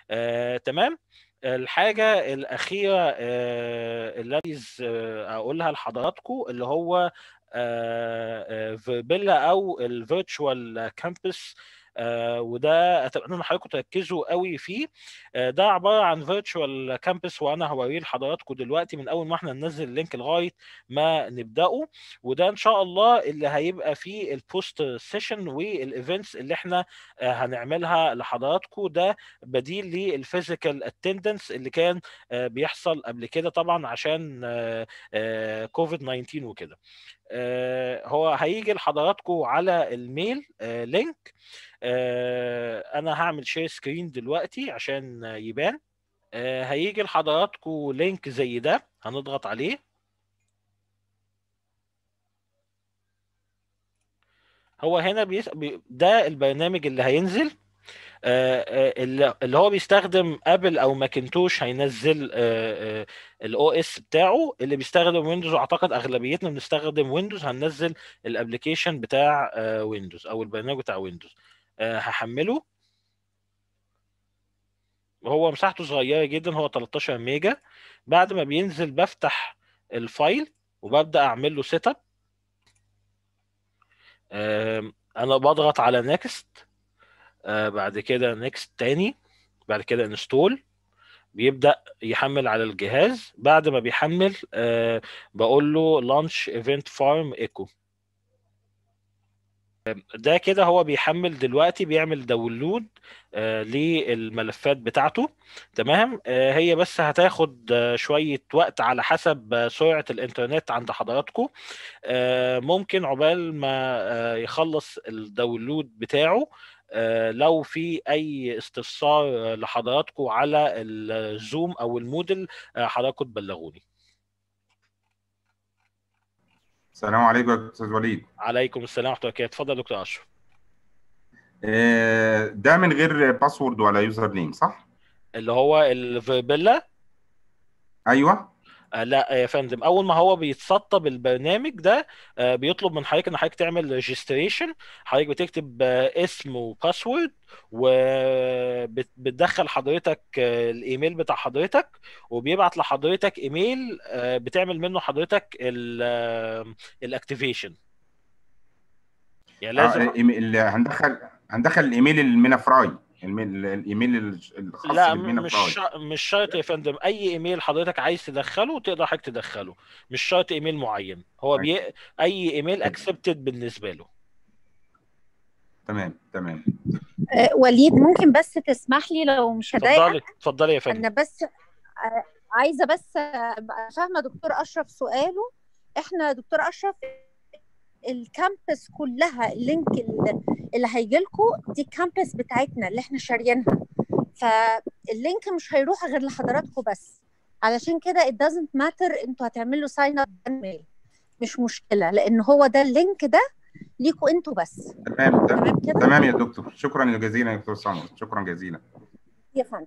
آه، تمام الحاجة الأخيرة آه، اللي عايز آه، أقولها لحضراتكم اللي هو فيربيلا أو الفيرتشوال كامبس آه، وده اتمنى ان حضراتكم تركزوا قوي فيه آه، ده عباره عن فيرتشوال كامبس وانا هوريه لحضراتكم دلوقتي من اول ما احنا ننزل اللينك لغايه ما نبداه وده ان شاء الله اللي هيبقى فيه البوست سيشن والايفنتس اللي احنا آه، هنعملها لحضراتكم ده بديل للفيزيكال اتندنس اللي كان بيحصل قبل كده طبعا عشان كوفيد 19 وكده هو هيجي لحضراتكم على الميل لينك انا هعمل شير سكرين دلوقتي عشان يبان هيجي لحضراتكم لينك زي ده هنضغط عليه هو هنا بيس... ده البرنامج اللي هينزل اللي هو بيستخدم ابل او ماكنتوش هينزل الاو اس بتاعه اللي بيستخدم ويندوز واعتقد اغلبيتنا بنستخدم ويندوز هننزل الابلكيشن بتاع ويندوز او البرنامج بتاع ويندوز هحمله هو مساحته صغيره جدا هو 13 ميجا بعد ما بينزل بفتح الفايل وببدا اعمل له سيت اب انا بضغط على نيكست آه بعد كده نيكست تاني بعد كده انستول بيبدا يحمل على الجهاز بعد ما بيحمل آه بقول له لانش ايفنت فارم ايكو ده كده هو بيحمل دلوقتي بيعمل داونلود آه للملفات بتاعته تمام آه هي بس هتاخد آه شوية وقت على حسب سرعة الانترنت عند حضراتكم ممكن عقبال ما يخلص الداونلود بتاعه لو في اي استفسار لحضراتكم على الزوم او المودل حضراتكم تبلغوني السلام عليكم يا استاذ وليد عليكم السلام ورحمه الله وبركاته اتفضل دكتور اشرف ده من غير باسورد ولا يوزر نيم صح اللي هو الفيربيلا ايوه لا يا فندم اول ما هو بيتسطب البرنامج ده بيطلب من حضرتك ان حضرتك تعمل ريجستريشن حضرتك بتكتب اسم وباسورد وبتدخل حضرتك الايميل بتاع حضرتك وبيبعت لحضرتك ايميل بتعمل منه حضرتك الاكتيفيشن يعني لازم آه هندخل هندخل الايميل المينا فراي الايميل الخاص لا مش مش شرط يا فندم اي ايميل حضرتك عايز تدخله تقدر حضرتك تدخله مش شرط ايميل معين هو بي... اي ايميل اكسبتد بالنسبه له تمام تمام أه وليد ممكن بس تسمح لي لو مش هضايقك اتفضلي اتفضلي يا فندم انا بس أه عايزه بس ابقى فاهمه دكتور اشرف سؤاله احنا دكتور اشرف الكامبس كلها اللينك اللي هيجي لكم دي الكامبس بتاعتنا اللي احنا شاريينها فاللينك مش هيروح غير لحضراتكم بس علشان كده it doesn't matter انتوا هتعملوا ساين اب ميل مش مشكله لان هو ده اللينك ده ليكوا انتوا بس تمام تمام كده تمام يا دكتور شكرا جزيلا يا دكتور سمر شكرا جزيلا يا فندم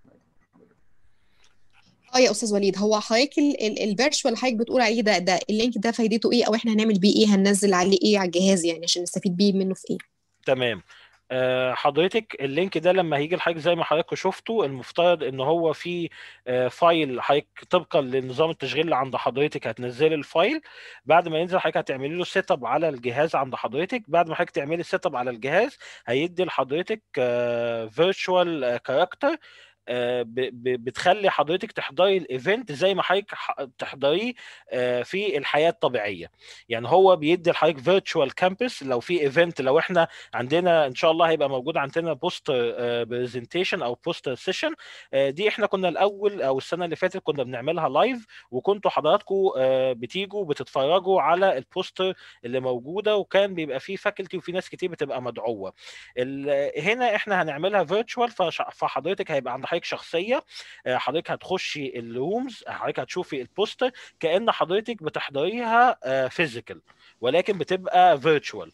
اه يا استاذ وليد هو حضرتك الفيرتشوال اللي حضرتك بتقول عليه ده ده اللينك ده فايدته ايه او احنا هنعمل بيه ايه هننزل عليه ايه على الجهاز يعني عشان نستفيد بيه منه في ايه تمام آه حضرتك اللينك ده لما هيجي لحضرتك زي ما حضرتك شفتوا المفترض ان هو في آه فايل حضرتك طبقا لنظام التشغيل اللي عند حضرتك هتنزلي الفايل بعد ما ينزل حضرتك هتعملي له سيت اب على الجهاز عند حضرتك بعد ما حضرتك تعملي سيت اب على الجهاز هيدي لحضرتك فيرتشوال كاركتر بتخلي حضرتك تحضري الايفنت زي ما حضرتك تحضريه في الحياه الطبيعيه يعني هو بيدي لحضرتك فيرتشوال كامبس لو في ايفنت لو احنا عندنا ان شاء الله هيبقى موجود عندنا بوستر برزنتيشن او بوستر سيشن دي احنا كنا الاول او السنه اللي فاتت كنا بنعملها لايف وكنتوا حضراتكم بتيجوا بتتفرجوا على البوستر اللي موجوده وكان بيبقى فيه فاكولتي وفي ناس كتير بتبقى مدعوه هنا احنا هنعملها فيرتشوال فحضرتك هيبقى عند حضرتك شخصيه حضرتك هتخشي الرومز حضرتك هتشوفي البوستر كان حضرتك بتحضريها فيزيكال ولكن بتبقى فيرتشوال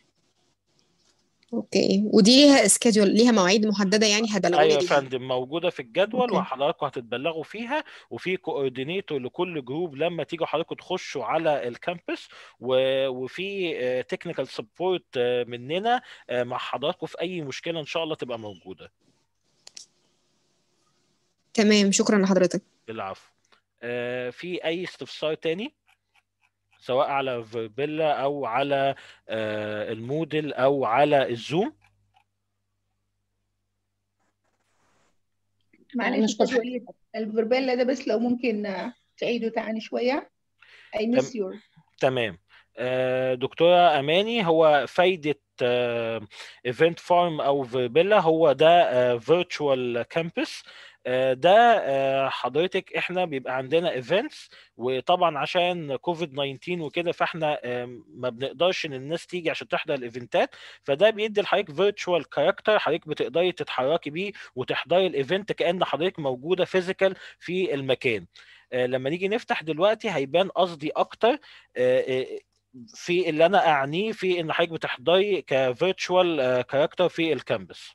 اوكي ودي ليها سكيدول ليها مواعيد محدده يعني هتبلغوني ايوه يا فندم موجوده في الجدول أوكي. وحضراتكم هتتبلغوا فيها وفي كوردينيتور لكل جروب لما تيجوا حضراتكم تخشوا على الكامبس و... وفي تكنيكال سبورت مننا مع حضراتكم في اي مشكله ان شاء الله تبقى موجوده تمام شكرا لحضرتك العفو آه، في اي استفسار تاني سواء على فيربيلا او على آه، الموديل او على الزوم معلش نشكر أستاذ وليد الفيربيلا ده بس لو ممكن آه، تعيده تاني شوية I miss your تمام آه، دكتورة أماني هو فايدة ايفنت فارم او فيربيلا هو ده فيرتشوال كامبس ده آه، حضرتك احنا بيبقى عندنا ايفنتس وطبعا عشان كوفيد 19 وكده فاحنا آم، ما بنقدرش ان الناس تيجي عشان تحضر الايفنتات فده بيدي لحضرتك فيرتشوال كاركتر حضرتك بتقدري تتحركي بيه وتحضري الايفنت كأن حضرتك موجودة فيزيكال في المكان آه، لما نيجي نفتح دلوقتي هيبان قصدي اكتر آه، آه، في اللي انا اعنيه في ان حضرتك بتحضري كفيرتشوال كاركتر في الكامبس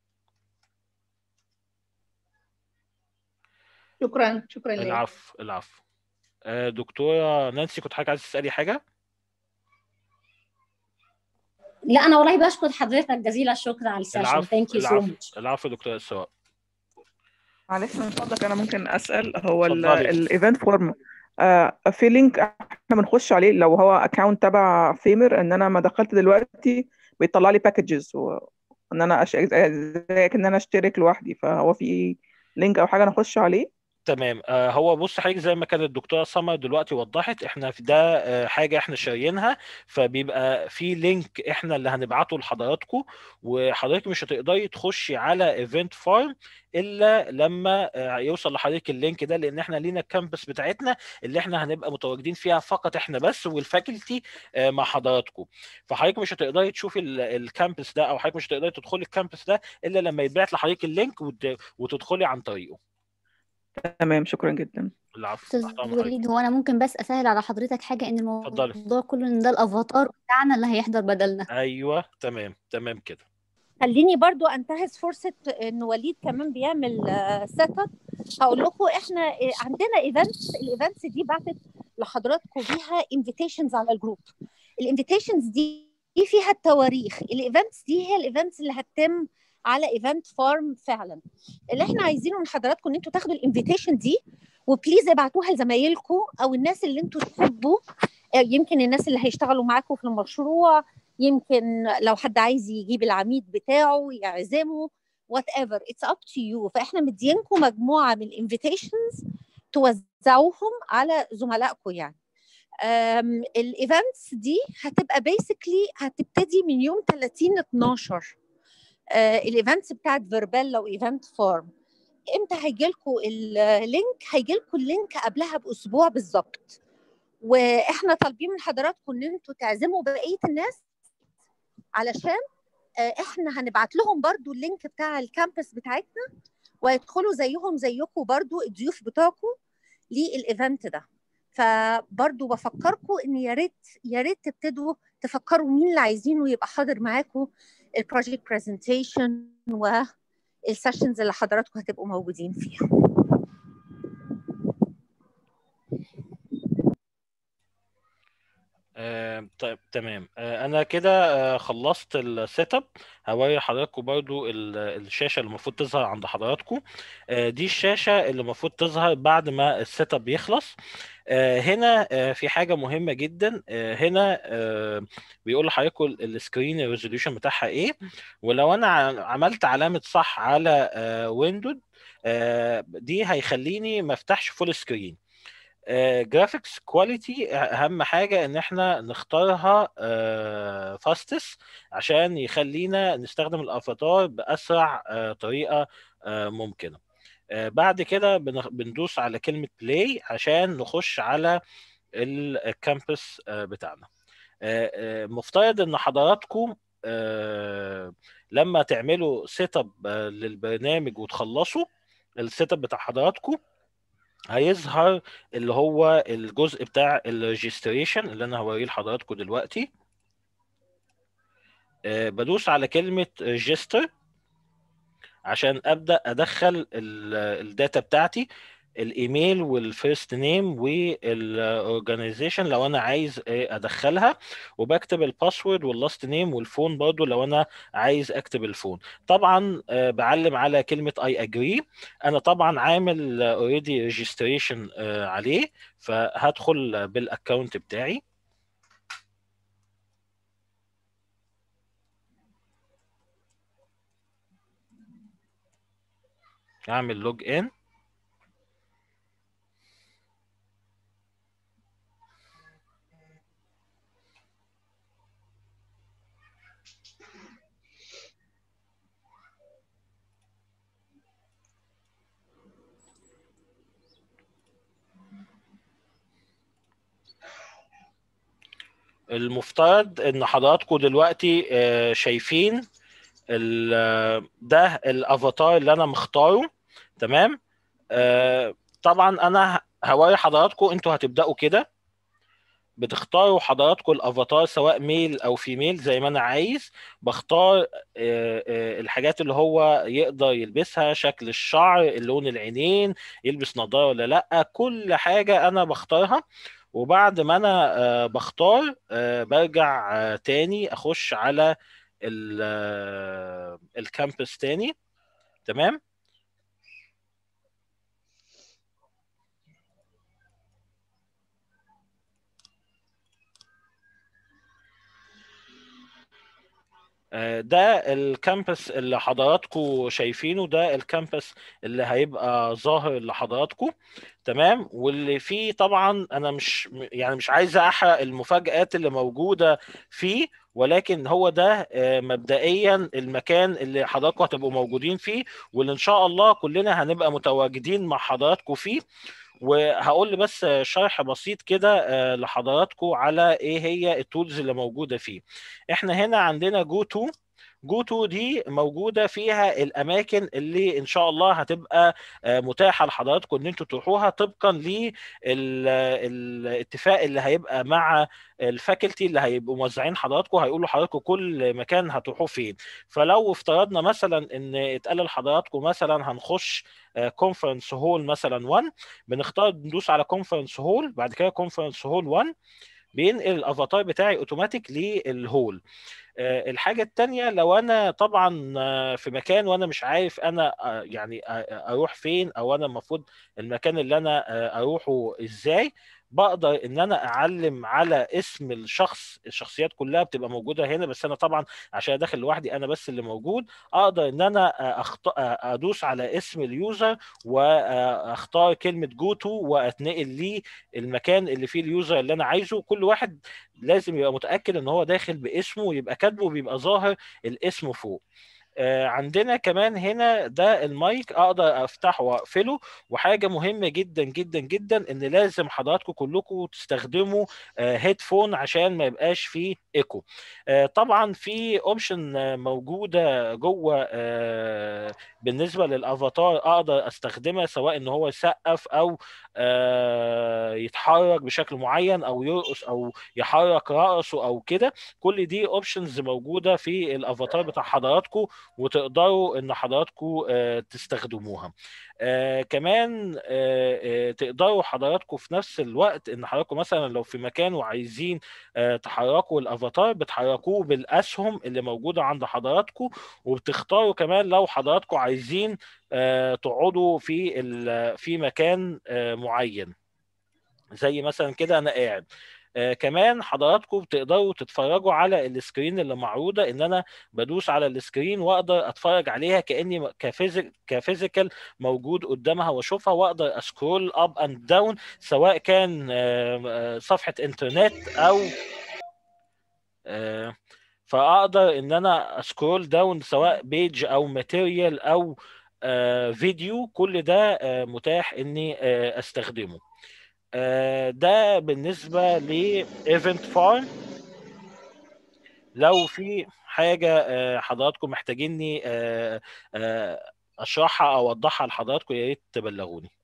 شكرا شكرا لك العفو العفو آه، دكتورة نانسي كنت حضرتك عايز تسألي حاجة؟ لا انا والله بشكر حضرتك جزيل الشكر على السيشن العفو ثانك يو سو العفو ماتش العفو دكتورة إسراء معلش من فضلك انا ممكن اسال هو اتفضلي. الايفنت فورم في لينك احنا بنخش عليه لو هو اكونت تبع فيمر ان انا ما دخلت دلوقتي بيطلع لي باكجز وان انا أش... زي ان انا اشترك لوحدي فهو في لينك او حاجه نخش عليه تمام آه، هو بص حضرتك زي ما كانت الدكتوره سمر دلوقتي وضحت احنا في ده آه، حاجه احنا شاريينها فبيبقى في لينك احنا اللي هنبعته لحضراتكم وحضرتك مش هتقدري تخشي على ايفنت فارم الا لما آه، يوصل لحضرتك اللينك ده لان احنا لينا الكامبس بتاعتنا اللي احنا هنبقى متواجدين فيها فقط احنا بس والفاكولتي آه، مع حضراتكم فحضرتك مش هتقدري تشوفي ال- الكامبس ده او حضرتك مش هتقدري تدخلي الكامبس ده الا لما يتبعت لحضرتك اللينك وت- وتدخلي عن طريقه تمام شكرا جدا العفو استاذ تحت امر حضرتك وليد هو انا ممكن بس اسهل على حضرتك حاجه ان اتفضلي. الموضوع كله ان ده الافاتار بتاعنا اللي هيحضر بدلنا ايوه تمام تمام كده خليني برضو انتهز فرصة ان وليد كمان بيعمل سيت اب هقول لكم احنا آه، عندنا ايفنتس الايفنتس دي بعتت لحضراتكم بيها انفيتيشنز على الجروب الانفيتيشنز دي دي فيها التواريخ الايفنتس دي هي الايفنتس اللي هتتم على ايفنت فارم فعلا اللي احنا عايزينه من حضراتكم ان انتوا تاخدوا الانفيتيشن دي وبليز ابعتوها لزمايلكم او الناس اللي انتوا تحبوا آه، يمكن الناس اللي هيشتغلوا معاكم في المشروع يمكن لو حد عايز يجيب العميد بتاعه يعزمه وات ايفر اتس اب تو يو فاحنا مدينكم مجموعه من الانفيتيشنز توزعوهم على زملائكم يعني الايفنتس دي هتبقى بيسكلي هتبتدي من يوم 30 12 الايفنتس بتاعت فيربيلا وايفنت فارم امتى هيجي لكم اللينك هيجي لكم اللينك قبلها باسبوع بالظبط واحنا طالبين من حضراتكم ان انتوا تعزموا بقيه الناس علشان آه، احنا هنبعت لهم برضو اللينك بتاع الكامبس بتاعتنا ويدخلوا زيهم زيكم برضو الضيوف بتوعكم للايفنت ده فبرضو بفكركم ان يا ريت يا ريت تبتدوا تفكروا مين اللي عايزينه يبقى حاضر معاكم البروجكت برزنتيشن والسيشنز اللي حضراتكم هتبقوا موجودين فيها آه، طيب تمام آه، انا كده آه، خلصت السيت اب هوري حضراتكم برضو ال- الشاشه اللي المفروض تظهر عند حضراتكم آه، دي الشاشه اللي المفروض تظهر بعد ما السيت اب يخلص آه، هنا آه، في حاجه مهمه جدا آه، هنا آه، بيقول لحضراتكم السكرين الريزوليوشن بتاعها ايه ولو انا ع- عملت علامه صح على ويندوز دي هيخليني ما افتحش فول سكرين جرافيكس كواليتي اهم حاجه ان احنا نختارها فاستس عشان يخلينا نستخدم الافاتار باسرع آه، طريقه آه، ممكنه آه، بعد كده بن- بندوس على كلمه بلاي عشان نخش على الكامبس آه، بتاعنا آه، آه، مفترض ان حضراتكم آه، لما تعملوا سيت اب للبرنامج وتخلصوا السيت اب بتاع حضراتكم هيظهر اللي هو الجزء بتاع الريجستريشن اللي انا هوريه لحضراتكم دلوقتي آه، بدوس على كلمة ريجستر عشان ابدا ادخل ال- الداتا بتاعتي الايميل والفيرست نيم والاورجانيزيشن لو انا عايز آه، ادخلها وبكتب الباسورد واللاست نيم والفون برضو لو انا عايز اكتب الفون طبعا آه، بعلم على كلمه اي اجري انا طبعا عامل اوريدي ريجستريشن عليه فهدخل بالاكونت بتاعي اعمل لوج ان المفترض ان حضراتكم دلوقتي آه، شايفين ال- ده الافاتار اللي انا مختاره تمام آه، طبعا انا هوري حضراتكم انتوا هتبداوا كده بتختاروا حضراتكم الافاتار سواء ميل او فيميل زي ما انا عايز بختار آه، آه، الحاجات اللي هو يقدر يلبسها شكل الشعر لون العينين يلبس نظارة ولا لا كل حاجة انا بختارها وبعد ما انا آه، بختار آه، برجع آه، تاني اخش على ال- آه، الكامبس تاني تمام آه، ده الكامبس اللي حضراتكم شايفينه ده الكامبس اللي هيبقى ظاهر لحضراتكم تمام واللي فيه طبعا انا مش يعني مش عايز احرق المفاجآت اللي موجودة فيه ولكن هو ده آه، مبدئيا المكان اللي حضراتكم هتبقوا موجودين فيه واللي ان شاء الله كلنا هنبقى متواجدين مع حضراتكم فيه وهقول بس شرح بسيط كده آه، لحضراتكم على ايه هي التولز اللي موجوده فيه احنا هنا عندنا جو تو جو تو دي موجوده فيها الاماكن اللي ان شاء الله هتبقى آه، متاحه لحضراتكم ان انتوا تروحوها طبقا للاتفاق اللي هيبقى مع الفاكولتي اللي هيبقوا موزعين حضراتكم هيقولوا لحضراتكم كل مكان هتروحوا فين فلو افترضنا مثلا ان اتقال لحضراتكم مثلا هنخش كونفرنس هول مثلا 1 بنختار ندوس على كونفرنس هول بعد كده كونفرنس هول 1 بينقل الافاتار بتاعي اوتوماتيك للهول آه، الحاجة التانية لو أنا طبعا آه، في مكان وأنا مش عارف أنا آه، يعني آه، أروح فين أو أنا المفروض المكان اللي أنا آه، أروحه إزاي بقدر إن أنا أعلم على اسم الشخص الشخصيات كلها بتبقى موجودة هنا بس أنا طبعا عشان داخل لوحدي أنا بس اللي موجود أقدر إن أنا آه، أخط... آه، أدوس على اسم اليوزر وأختار كلمة جو تو وأتنقل ليه المكان اللي فيه اليوزر اللي أنا عايزه كل واحد لازم يبقى متأكد ان هو داخل باسمه ويبقى كاتبه وبيبقى ظاهر الاسم فوق آه، عندنا كمان هنا ده المايك اقدر افتحه واقفله وحاجه مهمه جدا جدا جدا ان لازم حضراتكم كلكم تستخدموا هيدفون عشان ما يبقاش فيه ايكو آه، طبعا في اوبشن موجوده جوه آه، بالنسبه للافاتار اقدر استخدمها سواء ان هو يسقف او آه، يتحرك بشكل معين او يرقص او يحرك رأسه او كده كل دي اوبشنز موجوده في الافاتار بتاع حضراتكم وتقدروا ان حضراتكم آه، تستخدموها آه كمان آه آه تقدروا حضراتكم في نفس الوقت ان حضراتكم مثلا لو في مكان وعايزين آه تحركوا الافاتار بتحركوه بالاسهم اللي موجوده عند حضراتكم وبتختاروا كمان لو حضراتكم عايزين آه تقعدوا في ال- في مكان آه معين زي مثلا كده انا قاعد آه كمان حضراتكم بتقدروا تتفرجوا على السكرين اللي معروضه ان انا بدوس على السكرين واقدر اتفرج عليها كاني كفيزيك كفيزيكال موجود قدامها واشوفها واقدر اسكرول اب اند داون سواء كان آه، آه، صفحه انترنت او آه، فاقدر ان انا اسكرول داون سواء بيج او ماتيريال او آه، فيديو كل ده آه، متاح اني آه، استخدمه آه، ده بالنسبه لايفنت فارم لو في حاجه آه، حضراتكم محتاجيني آه، آه، اشرحها او اوضحها لحضراتكم يا ريت تبلغوني